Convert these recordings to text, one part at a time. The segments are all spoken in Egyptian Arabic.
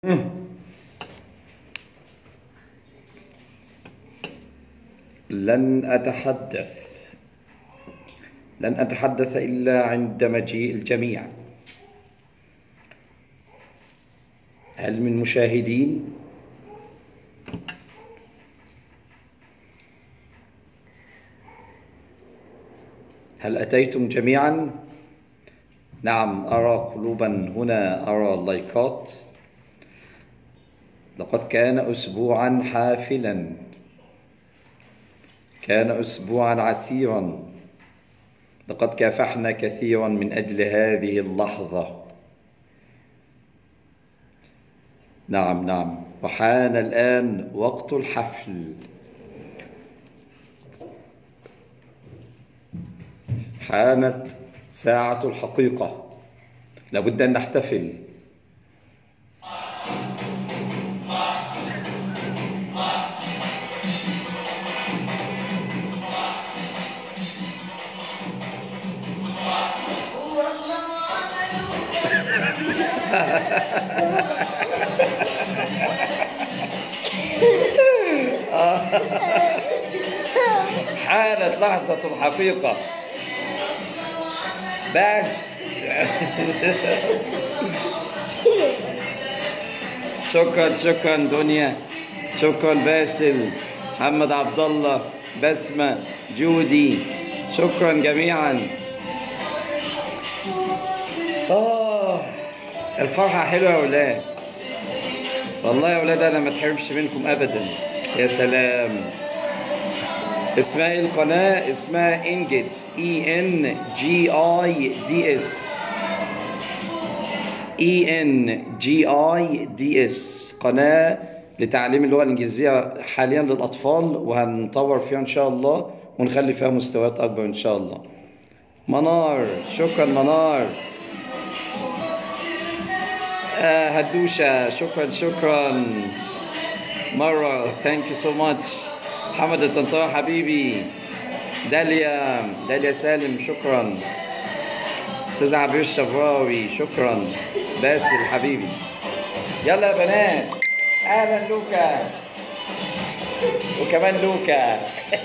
لن أتحدث لن أتحدث إلا عند مجيء الجميع هل من مشاهدين؟ هل أتيتم جميعا؟ نعم أرى قلوبا هنا أرى اللايكات لقد كان أسبوعا حافلا كان أسبوعا عسيرا لقد كافحنا كثيرا من أجل هذه اللحظة نعم نعم وحان الآن وقت الحفل حانت ساعة الحقيقة لابد أن نحتفل حانت لحظة الحقيقة بس شكرا شكرا دنيا شكرا باسل محمد عبد الله بسمة جودي شكرا جميعا آه الفرحة حلوة يا ولاد والله يا ولاد أنا ما اتحرمش منكم أبدا يا سلام اسمها ايه القناة اسمها انجدز اي ان جي اي دي اس اي ان جي اي دي اس قناة لتعليم اللغة الإنجليزية حاليا للأطفال وهنطور فيها إن شاء الله ونخلي فيها مستويات أكبر إن شاء الله منار شكرا منار آه هدوشة شكرا شكرا مرة ثانك يو سو ماتش محمد الطنطاوي حبيبي داليا داليا سالم شكرا استاذ عبير الشبراوي شكرا باسل حبيبي يلا يا بنات اهلا لوكا وكمان لوكا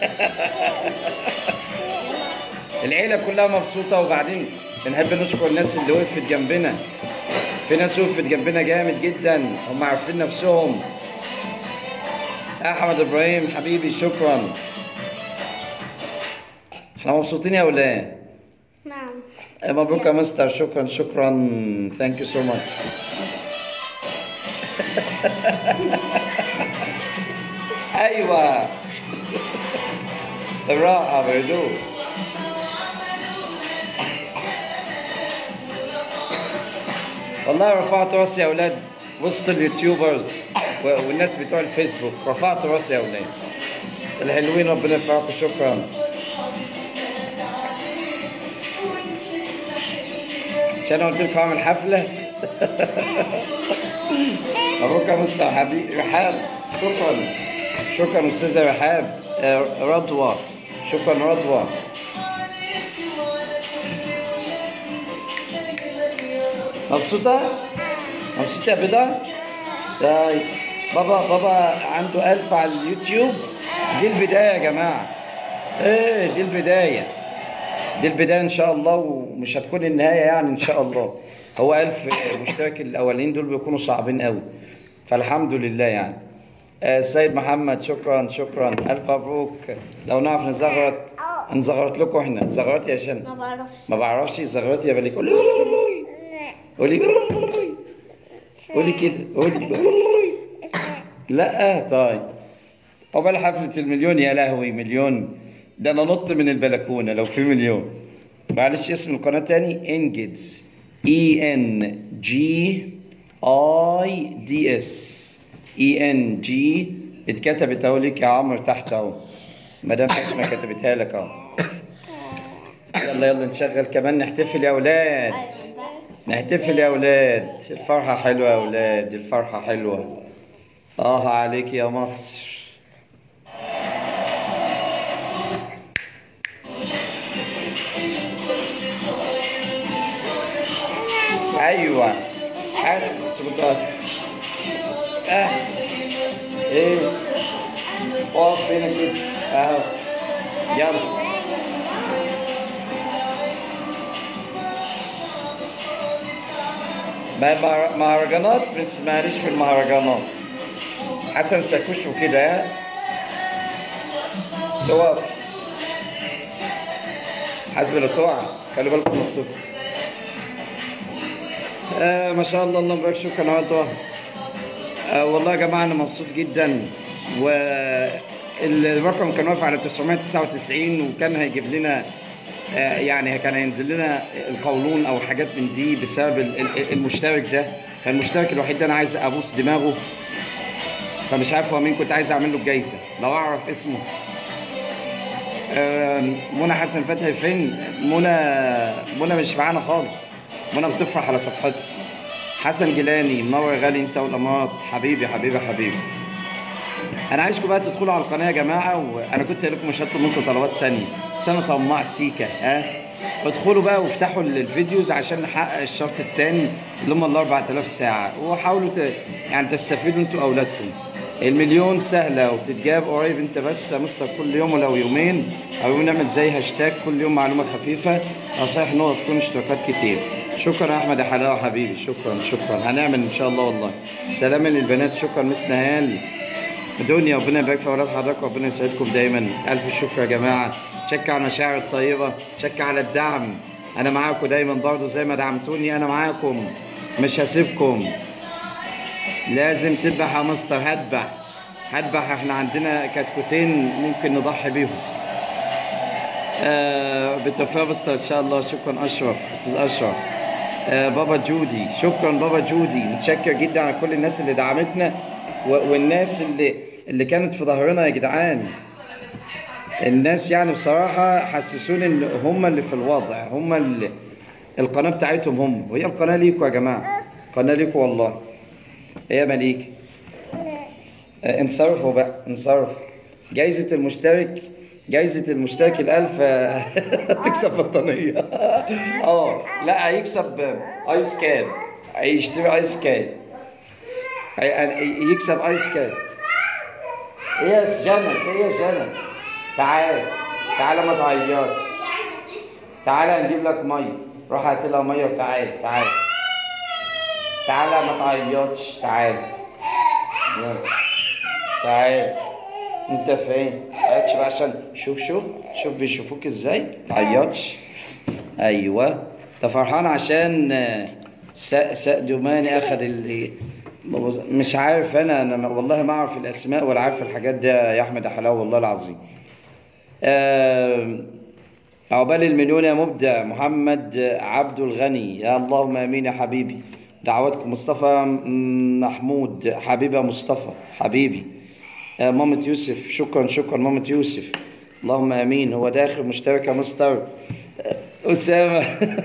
العيله كلها مبسوطه وبعدين بنحب نشكر الناس اللي وقفت جنبنا في ناس وقفت جنبنا جامد جدا هم عارفين نفسهم احمد ابراهيم حبيبي شكرا احنا مبسوطين يا اولاد نعم مبروك يا مستر شكرا شكرا ثانك يو سو ماتش ايوه بالراحه بهدوء والله رفعت راسي يا اولاد وسط اليوتيوبرز و- والناس بتوع الفيسبوك رفعت راسي يا اولاد الحلوين ربنا يرفعكم شكرا مش انا قلت لكم اعمل حفله مبروك يا مستر حبيبي رحاب شكرا شكرا استاذه رحاب آه، رضوى شكرا رضوى مبسوطة؟ مبسوطة يا بيضة؟ طيب بابا بابا عنده ألف على اليوتيوب دي البداية يا جماعة ايه دي البداية دي البداية إن شاء الله ومش هتكون النهاية يعني إن شاء الله هو ألف مشترك الأولين دول بيكونوا صعبين قوي فالحمد لله يعني آه، سيد محمد شكرا شكرا ألف مبروك لو نعرف نزغرط نزغرط لكم احنا زغرط يا شن ما بعرفش ما بعرفش زغرط يا بليك قولي قولي قولي كده قولي لا طيب قبل حفلة المليون يا لهوي مليون ده انا نط من البلكونة لو في مليون معلش اسم القناة تاني انجدز اي ان جي اي دي اس اي ان جي اتكتبت اهو ليك يا عمرو تحت اهو مدام اسمها كتبتها لك اهو يلا يلا نشغل كمان نحتفل يا اولاد ايوه بقى نحتفل يا اولاد الفرحة حلوة يا اولاد الفرحة حلوة اه عليك يا مصر ايوه حاسس كنت اه ايه اقف هنا كده اهو يلا ما المهر- مهرجانات بس ماليش في المهرجانات حسن ساكوش وكده ها تقف حسب لو تقع خلي بالكم من الصبح آه ما شاء الله اللهم بارك شكرا على الدعاء آه والله يا جماعه انا مبسوط جدا والرقم كان واقف على 999 وكان هيجيب لنا آه يعني كان هينزل لنا القولون او حاجات من دي بسبب ال- ال- المشترك ده كان المشترك الوحيد ده انا عايز ابوس دماغه فمش عارف هو مين كنت عايز اعمل له الجايزه لو اعرف اسمه آه، منى حسن فتحي فين منى منى مش معانا خالص منى بتفرح على صفحتها حسن جيلاني منور يا غالي انت والامارات حبيبي حبيبي حبيبي انا عايزكم بقى تدخلوا على القناه يا جماعه وانا كنت قايل لكم مش هطلب منكم طلبات تانية بس انا طماع سيكا ها ادخلوا بقى وافتحوا الفيديوز عشان نحقق الشرط التاني اللي هم ال 4000 ساعه وحاولوا ت... يعني تستفيدوا انتوا واولادكم المليون سهله وتتجاب قريب انت بس يا مستر كل يوم ولو يومين او يوم نعمل زي هاشتاج كل يوم معلومه خفيفه نصايح نقط تكون اشتراكات كتير شكرا يا احمد يا حلاوه حبيبي شكرا شكرا هنعمل ان شاء الله والله سلاما للبنات شكرا مس نهال دنيا ربنا يبارك في اولاد حضرتك وربنا يسعدكم دايما الف شكر يا جماعه شكر على المشاعر الطيبه شكر على الدعم انا معاكم دايما برضه زي ما دعمتوني انا معاكم مش هسيبكم لازم تذبح يا مستر هذبح هذبح احنا عندنا كتكوتين ممكن نضحي بيهم آه بالتوفيق يا مستر ان شاء الله شكرا اشرف استاذ اشرف آه بابا جودي شكرا بابا جودي متشكر جدا على كل الناس اللي دعمتنا و- والناس اللي اللي كانت في ظهرنا يا جدعان الناس يعني بصراحة حسسوني ان هم اللي في الوضع هم اللي القناة بتاعتهم هم وهي القناة ليكوا يا جماعة قناة ليكوا والله هي مليك آه، انصرفوا بقى انصرف جايزة المشترك جايزة المشترك الألف آه، تكسب بطانية اه لا هيكسب آه، ايس كان هيشتري ايس كان هي- يكسب ايس كان ايه يا جنى ايه يا جنى تعال تعال ما تعيطش تعال نجيب لك ميه روح هات لها ميه وتعال تعال تعال ما تعيطش تعال يلا. تعال انت فين؟ تعيطش بقى عشان شوف شوف شوف بيشوفوك ازاي تعيطش ايوه انت فرحان عشان آه، سا سا دوماني اخذ اللي مش عارف انا انا والله ما اعرف الاسماء ولا عارف الحاجات دي يا احمد يا حلاوه والله العظيم آه، عقبال المليون يا مبدع محمد عبد الغني يا اللهم امين يا حبيبي دعواتكم مصطفى محمود حبيبي يا مصطفى حبيبي آه، مامة يوسف شكرا شكرا مامة يوسف اللهم امين هو ده اخر مشترك يا مستر آه، اسامه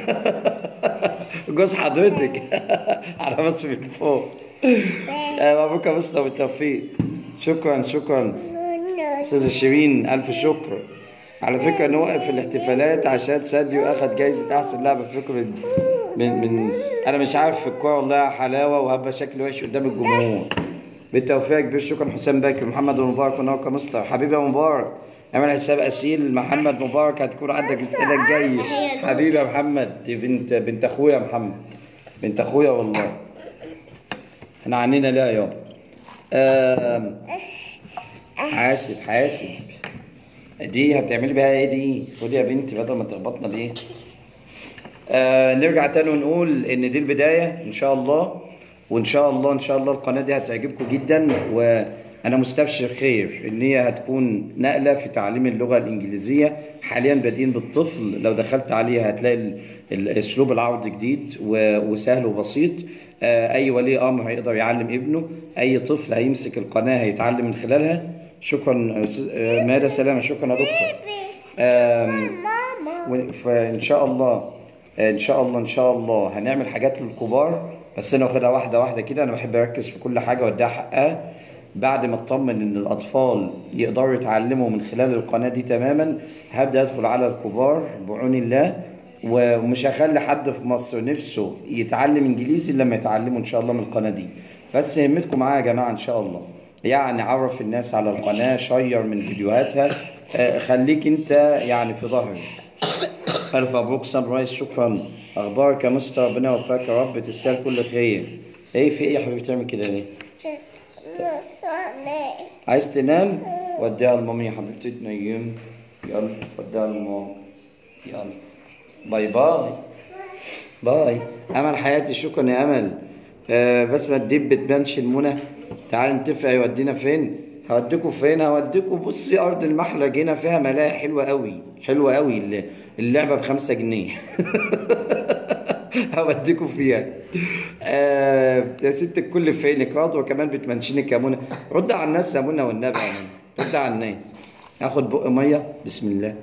جوز حضرتك على مصر من فوق آه، مبروك يا مستر بالتوفيق شكرا شكرا استاذة شيرين الف شكر على فكره نوقف الاحتفالات عشان ساديو اخذ جايزه احسن لاعب افريقيا من من, من انا مش عارف في الكوره والله حلاوه وهبقى شكل وحش قدام الجمهور بالتوفيق كبير شكرا حسام باكر محمد مبارك ونوكا مستر حبيبي يا مبارك اعمل حساب اسيل محمد مبارك هتكون عندك السنه الجايه حبيبي يا محمد دي بنت بنت اخويا محمد بنت اخويا والله احنا عنينا لها يوم آم، حاسب حاسب دي هتعملي بيها ايه دي خدي يا بنتي بدل ما تخبطنا ليه آه نرجع تاني ونقول ان دي البدايه ان شاء الله وان شاء الله ان شاء الله القناه دي هتعجبكم جدا وانا مستبشر خير ان هي هتكون نقله في تعليم اللغه الانجليزيه حاليا بادئين بالطفل لو دخلت عليها هتلاقي ال- ال- اسلوب العرض جديد و- وسهل وبسيط آه، اي ولي امر هيقدر يعلم ابنه اي طفل هيمسك القناه هيتعلم من خلالها شكرا آه، س- آه، ماذا سلامه شكرا يا دكتور آم، و- فان شاء الله ان شاء الله ان شاء الله هنعمل حاجات للكبار بس انا واخدها واحده واحده كده انا بحب اركز في كل حاجه واديها حقها بعد ما اطمن ان الاطفال يقدروا يتعلموا من خلال القناه دي تماما هبدا ادخل على الكبار بعون الله ومش هخلي حد في مصر نفسه يتعلم انجليزي إلا لما يتعلموا ان شاء الله من القناه دي بس همتكم معايا يا جماعه ان شاء الله يعني عرف الناس على القناه شير من فيديوهاتها آه، خليك انت يعني في ظهري ألف مبروك سان رايز شكرا أخبارك يا مستر ربنا يوفقك يا رب تستاهل كل خير إيه في إيه يا حبيبي تعمل كده ليه؟ عايز تنام؟ وديها لمامي يا حبيبتي تنيم يلا وديها لماما يلا باي باي باي أمل حياتي شكرا يا أمل آه بس ما تديب بتبانش المنى تعالى نتفق يودينا فين؟ هوديكوا فين؟ هوديكوا بصي أرض المحلج هنا فيها ملاهي حلوة قوي حلوة قوي الل- اللعبة بخمسة جنيه هوديكوا فيها آه يا ست الكل فينك رضوى كمان بتمنشنك يا منى رد على الناس يا منى والنبي يا منى رد على الناس اخد بق ميه بسم الله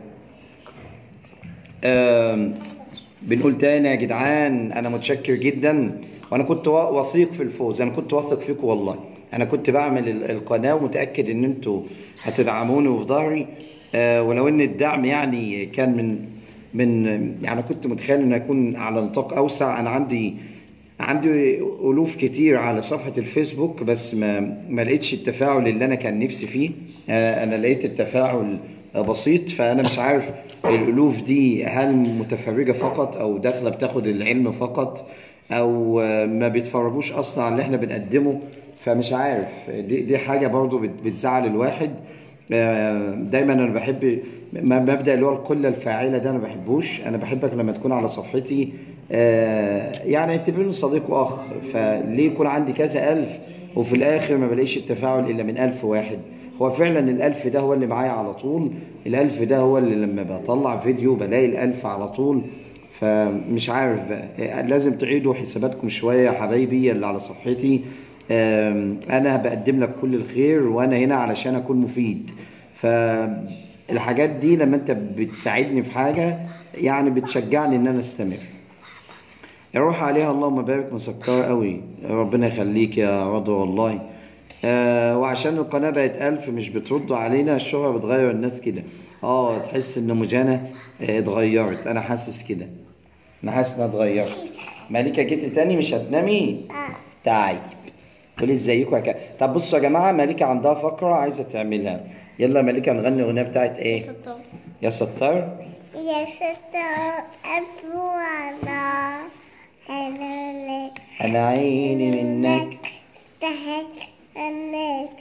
آم، بنقول تاني يا جدعان انا متشكر جدا وانا كنت وا- وثيق في الفوز انا كنت واثق فيكم والله انا كنت بعمل ال- القناه ومتاكد ان انتوا هتدعموني وفي ظهري آه، ولو ان الدعم يعني كان من من يعني كنت متخيل انه يكون على نطاق اوسع انا عندي عندي الوف كتير على صفحه الفيسبوك بس ما ما لقيتش التفاعل اللي انا كان نفسي فيه آه، انا لقيت التفاعل بسيط فانا مش عارف الالوف دي هل متفرجه فقط او داخله بتاخد العلم فقط او آه، ما بيتفرجوش اصلا على اللي احنا بنقدمه فمش عارف دي, دي حاجه برضو بت- بتزعل الواحد آه، دايما انا بحب م- مبدا اللي هو القله الفاعله ده انا ما بحبوش انا بحبك لما تكون على صفحتي آه، يعني اعتبرني صديق واخ فليه يكون عندي كذا الف وفي الاخر ما بلاقيش التفاعل الا من الف واحد هو فعلا الالف ده هو اللي معايا على طول الالف ده هو اللي لما بطلع فيديو بلاقي الالف على طول فمش عارف بقى لازم تعيدوا حساباتكم شويه يا حبايبي اللي على صفحتي آم، انا بقدم لك كل الخير وانا هنا علشان اكون مفيد فالحاجات دي لما انت بتساعدني في حاجه يعني بتشجعني ان انا استمر يروح عليها اللهم بارك مسكرة قوي ربنا يخليك يا رضوى والله آه وعشان القناة بقت ألف مش بتردوا علينا الشهرة بتغير الناس كده اه تحس ان مجانا آه، اتغيرت انا حاسس كده انا حاسس انها اتغيرت مالكة جيت تاني مش هتنامي طيب قولي ازيكم يا ك- طب بصوا يا جماعة مالكة عندها فقرة عايزة تعملها يلا مالكة نغني الأغنية بتاعت ايه يا ستار يا ستار أبوانا أنا انا عيني منك استحق أنك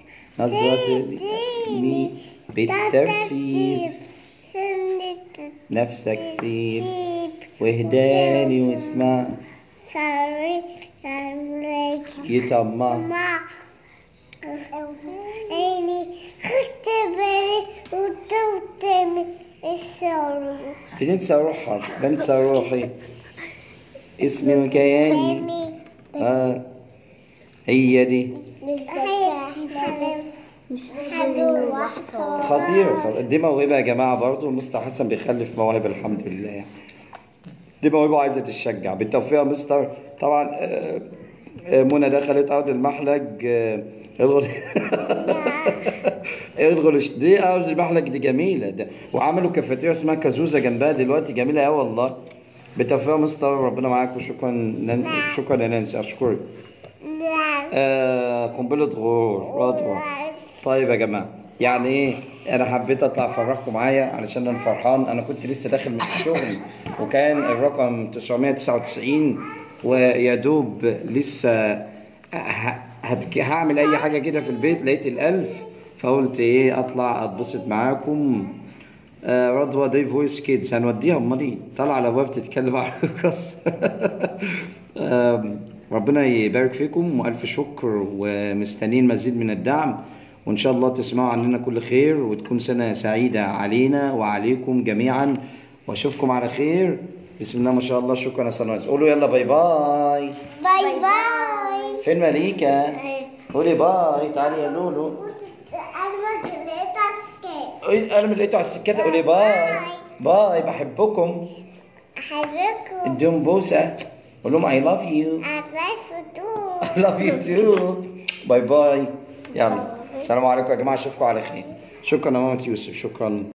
نظرتني بالترتيب سندت نفسك سيب تجيب وهداني واسمع ساري ساري يطمع مع عيني خدت بالي وتوتمي الشعور بننسى روحها بنسى روحي اسمي وكياني فهمي اه هي دي مش حلو واحدة خطير دي موهبة يا جماعة برضو مستر حسن بيخلف مواهب الحمد لله يعني. دي موهبة عايزة تشجع بالتوفيق يا مستر طبعا آه، آه، منى دخلت أرض المحلج آه، الغل الغل دي أرض المحلج دي جميلة ده وعملوا كافيتيريا اسمها كازوزة جنبها دلوقتي جميلة أوي والله بالتوفيق يا مستر ربنا معاك وشكرا نان... شكرا يا نانسي أشكرك نعم آه قنبلة غرور رضوى طيب يا جماعة يعني ايه انا حبيت اطلع افرحكم معايا علشان انا فرحان انا كنت لسه داخل من الشغل وكان الرقم 999 ويا دوب لسه ه- هتك- هعمل اي حاجة كده في البيت لقيت الالف فقلت ايه اطلع اتبسط معاكم آه رضوى دي فويس كيدز هنوديها امال ايه طالعه على باب تتكلم عن القصه آم، ربنا يبارك فيكم والف شكر ومستنيين مزيد من الدعم وان شاء الله تسمعوا عننا كل خير وتكون سنه سعيده علينا وعليكم جميعا واشوفكم على خير بسم الله ما شاء الله شكرا يا سنوات قولوا يلا باي باي باي باي فين مليكه قولي باي تعالي يا لولو أنا طلعت أسكت إيه، انا من لقيته على السكات قولي باي باي بحبكم أحبكم اديهم بوسه قول لهم I love you أعرف I love you too باي باي يلا السلام عليكم يا جماعه اشوفكم على خير شكرا يا ماما يوسف شكرا